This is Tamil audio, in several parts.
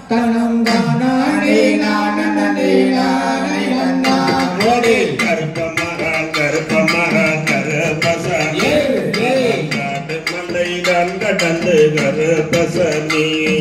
தனம் தானே நானே நானே நன்னா ஓடி கருப்பமரா கருப்பமரா கருப்பசாமி காட்டு மலைதான் கடந்து கருப்பசாமி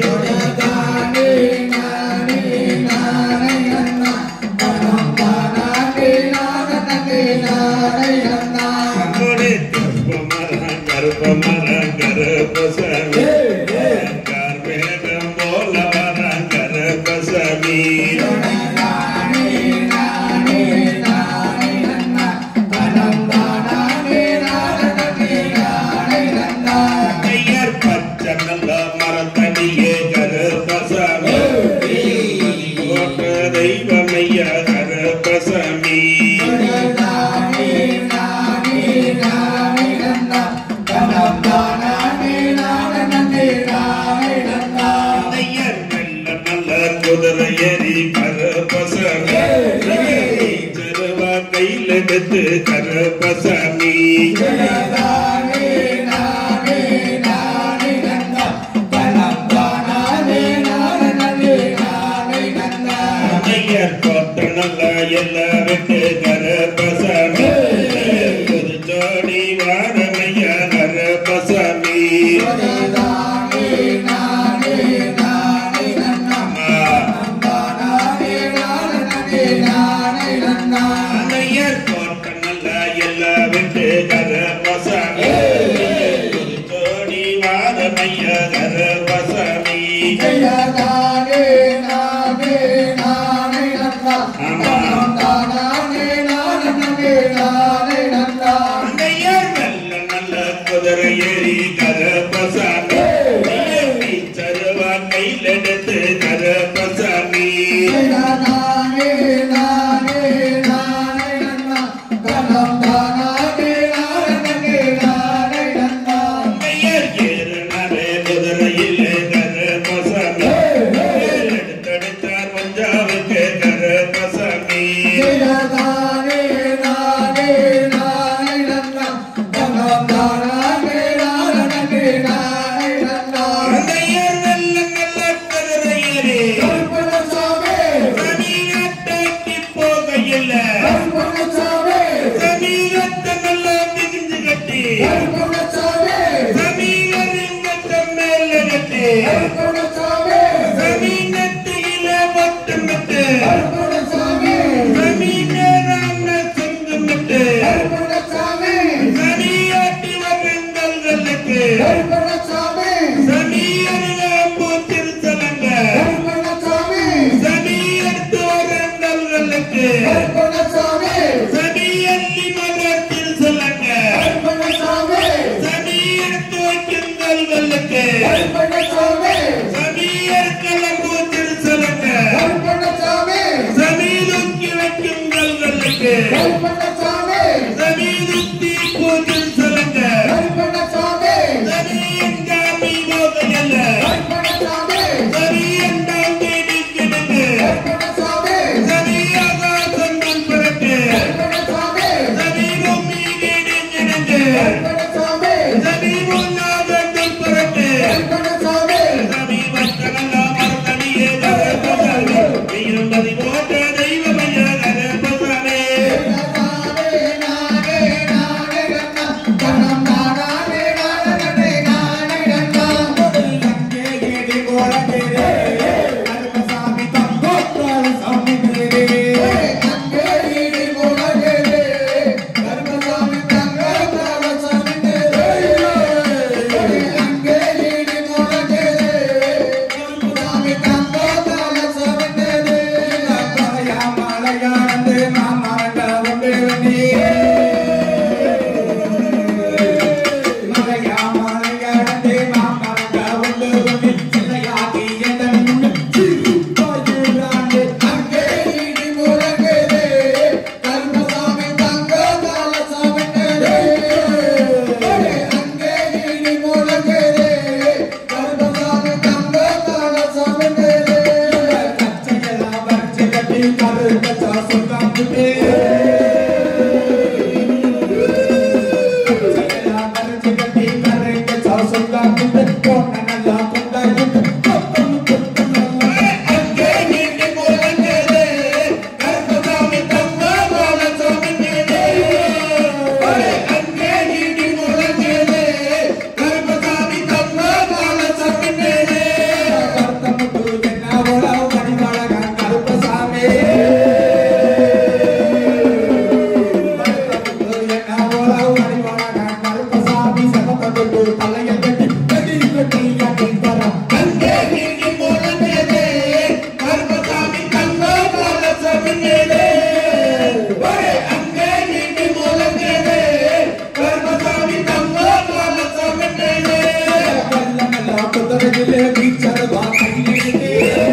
தானே நானே நானே நன்னா தனம் தானே நானே நானே நன்னா ஓடி கருப்பமரா கருப்பமரா கருப்பசாமி கார்மேகம் போல வரா கருப்பசாமி நானே நானே நானே நன்னா தனம் தானே நானே நானே நன்னா ஐயர் பச்சை நல்ல மரத்தடியே கருப்பசாமி போட்ட தெய்வமைய கருப்பசாமி நானே நானே நானே நன்னா தனம் தானே நானே நானே நன்னா ஐயர் நல்ல நல்ல குதிரை ஏறி கருப்பசாமி செருவா கையில் எடுத்து கருப்பசாமி நானே நானே நானே நன்னா தனம் தானே நானே நானே நன்னா ஐயர் போட்ட நல்ல எல்லாம் விட்டு கருப்பசாமி புது ஜோடி வாரமைய கருப்பசாமி நானே நானே நானே நன்னா தனம் தானே நானே நானே நன்னா அன்னையர் போட்ட நல்ல எல்லாம் விட்டு கருப்பசாமி புது ஜோடி வாரமைய கருப்பசாமி நானே நானே நானே நன்னா தனம் தானே நானே நானே நன்னா அன்னையர் நல்ல நல்ல குதிரை ஏறி கருப்பசாமி சருவா கையில் எடுத்து கருப்பசாமி நானே நானே நானே நன்னா தனம் தானே நானே நானே நன்னா அன்னையர் ஏறு நரே குதிரையில் கருப்பசாமி எடுத்தெடுத்தார் பஞ்சாவுக்கு கருப்பசாமி நானே நானே நானே நன்னா தனம் தானே நானே நானே நன்னா அன்னையர் நல்ல நல்ல குதிரை ஏறி கருப்பணசாமி சமீகத்தாக்கி போகையில் கருப்பணசாமி சமீகத்தை நல்லா மிகுந்து கட்டி கருப்பணசாமி சமீகலிங்கத்தை மேல கட்டி கருப்பணசாமி சமீகத்தில மட்டுமிட்டு கருப்பணசாமி சமீகராம சொந்தமிட்டு கருப்பணசாமி சமீகத்தி வந்தல்களுக்கு கருப்பணசாமி சமீகரிலாம் பூத்திருத்தலங்க கருப்பணசாமி சமீகர் தோரண்டல்களுக்கு கருப்பணசாமி சமீகல்லி மகத்தில் சொல்லுங்க கருப்பணசாமி சமீகர் தோக்கின்றல்களுக்கு கருப்பணசாமி சமீகர் கலம்பூத்தில் சொல்லுங்க கருப்பணசாமி சமீதுக்கி வைக்கின்றல்களுக்கு கருப்பணசாமி சமீதுத்தி பூத்தில் சொல்லுங்க கருப்பணசாமி சமீயங்காமி மோகையல்ல கருப்பணசாமி சமீயண்டாம் தேடி கிடக்கு கருப்பணசாமி சமீயாகாசங்கள் பிறக்கு கருப்பணசாமி சமீபம் மீதேடி கிடக்கு கருப்பணசாமி சமீபொல்லாதங்கள் பிறக்கு கருப்பணசாமி சமீபத்தனெல்லாம் மறந்தடியே கருப்பசாமி. இரும்பதி போட்ட தெய்வமைய கருப்பசாமி. நானே குதிரையிலே வீச்சருவா கையிலே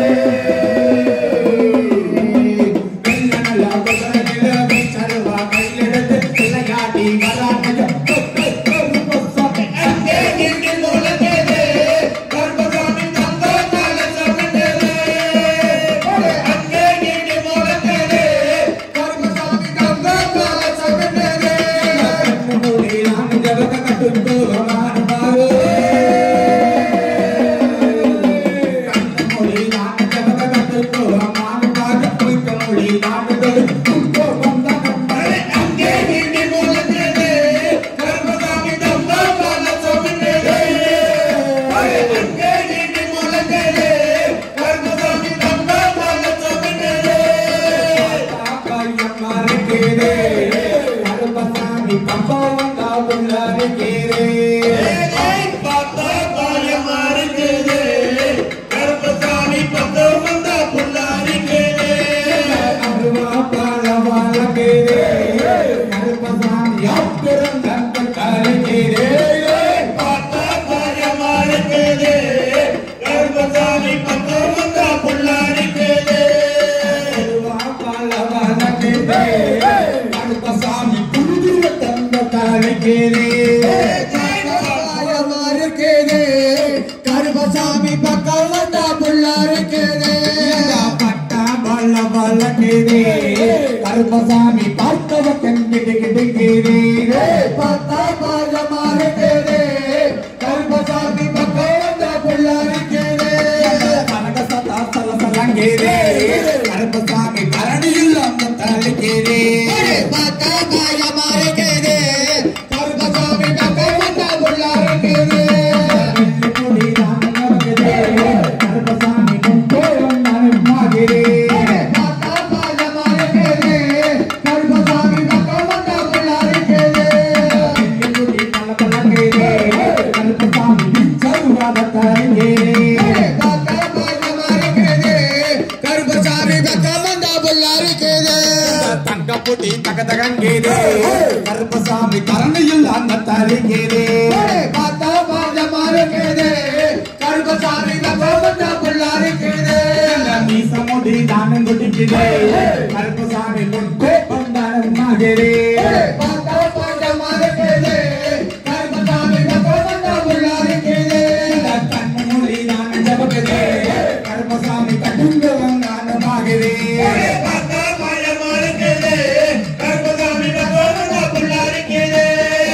வெள்ள நல்ல குதிரையிலே வீச்சருவா கையிலெடுத்து விளையாடி வராமையோ அங்கே நின்று முழங்குது கர்ப்பசாமி தங்க கால சமந்தது அங்கே நின்று முழங்குது கர்மசாமி கங்க கால சகனரே கண்ணுமூடி நான் ஜகத கட்டுக்கு மாறுமாறு கண்ணுமூடி நான் ஜகத கட்டுக்கு மாறுமாறு கண்ணுமூடி நான் ஜகத வந்தனம் அங்கே நின்று முழங்குது கர்ப்பசாமி தங்க கால சமந்தது அங்கே நின்று முழங்குது கர்ப்பசாமி தங்க கால சமந்தது கருப்பசாமி கம்பவங்க உள்ளாருக்கேரே பார்த்தா காயமா இருக்குது கருப்பசாமி பக்கம் வந்தா புள்ளாரிக்குது அருவா பால வாழக்கேரே கருப்பசாமி அப்புறம் தந்த கருக்கேரே பார்த்தா காயமா இருக்குது கருப்பசாமி பக்கம் வந்தா புள்ளாரிக்குது அருவா பால வாழக்கேரே கருப்பசாமி புழுதிய தந்த கருக்கேரே கருமசாமி பக்கம் வந்தா புள்ள இருக்குது பட்டா வல்ல வல்லக்கேரே கருப்பசாமி பார்த்தவ கண்டிட்டு கிட்டுக்கேரே பத்தா பாலமா இருக்குது கருமசாமி பக்கம் வந்தா புள்ள இருக்குது கருப்பசாமி கரணியில் அந்த தலைக்கிறே பத்தா பாலமா இருக்குது கருமசாமி பக்கம் வந்தா புள்ள இருக்குது கருப்பசாமி முன்போரும் நலமாகிறே பத்தா பாலமா இருக்குது கருமசாமி பக்கம் வந்தா புள்ள இருக்குது கருப்பசாமி சருவாத தலைக்கிறே பத்தா பாலமா இருக்குது கருமசாமி பக்கம் வந்தா புள்ள இருக்குது தங்கப்புட்டி தக தகங்கேரே கருப்பசாமி கரணியில் அந்த தலைக்கிறே பார்த்தா பாஜமா இருக்குது கருப்பசாமி பக்கம் வந்தா புள்ள இருக்குது மீசமுடி தானம் குட்டிக்கிறே கருப்பசாமி முன்போரும் நலமாகிறே பார்த்தா பாஜமா இருக்குது கருப்பசாமி பக்கம் வந்தா புள்ள இருக்குது கண்ணுமொழி நான் ஜபகதே கருப்பசாமி கடுங்கவன் நானமாகிறே பார்த்தா காயமா இருக்குது கருப்பசாமி பக்கம் வந்தா புள்ளாரிக்குது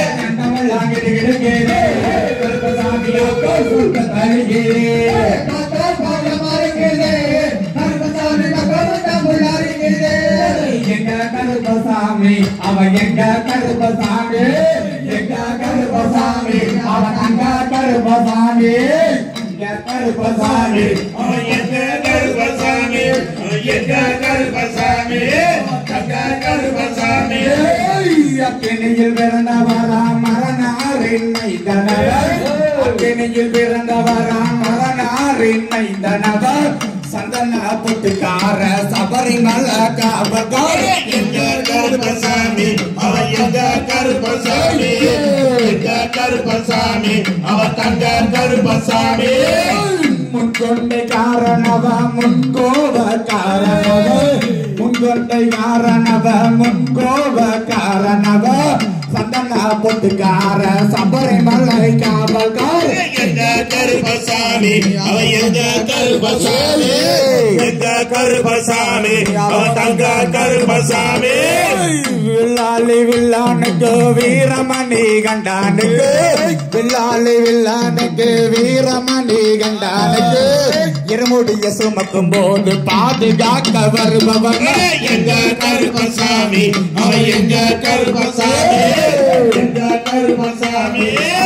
கண்ணமல்லாகிறே கருப்பசாமி யோகோ சுத்த தருகிறே பார்த்தா பாஜமா இருக்குது கருப்பசாமி பக்கம் வந்தா புள்ள இருக்குது எங்க கருப்பசாமி அவ எங்க கருப்பசாமி எங்க கருப்பசாமி அவ தங்க கருப்பசாமி எங்க கருப்பசாமி அவன் எங்க கருப்பசாமி அவன் எங்க கருப்பசாமி தங்க கருப்பசாமி அக்கினியில் பிறந்தவரா மரணாரின் மைந்தனவர் அக்கினியில் பிறந்தவரா மரணாரின் மைந்தனவர் சந்தன புட்டுக்கார சபரிமல காவல்கார எங்க கருப்பசாமி அவன் எங்க கருப்பசாமி எங்க கருப்பசாமி அவன் தங்க கருப்பசாமி முன்கொண்டை காரணவ முன்கோவ காரணவ முன்கொண்டை காரணவ முன்கோவ காரணவ சந்தன பொட்டுக்கார சபரிமலை காவல்கார எங்க கருப்பசாமி அவன் எங்க கருப்பசாமி எங்க கருப்பசாமி அவன் தங்க கருப்பசாமி வில்லாலி வில்லானுக்கு வீரமணி கண்டானுக்கு வில்லாலி வில்லானுக்கு வீரமணி கண்டானுக்கு இருமுடிய சுமக்கும் போது பாதுகாக்க வருபவன் எங்க கருப்பசாமி அவன் எங்க கருப்பசாமி எங்க கருப்பசாமி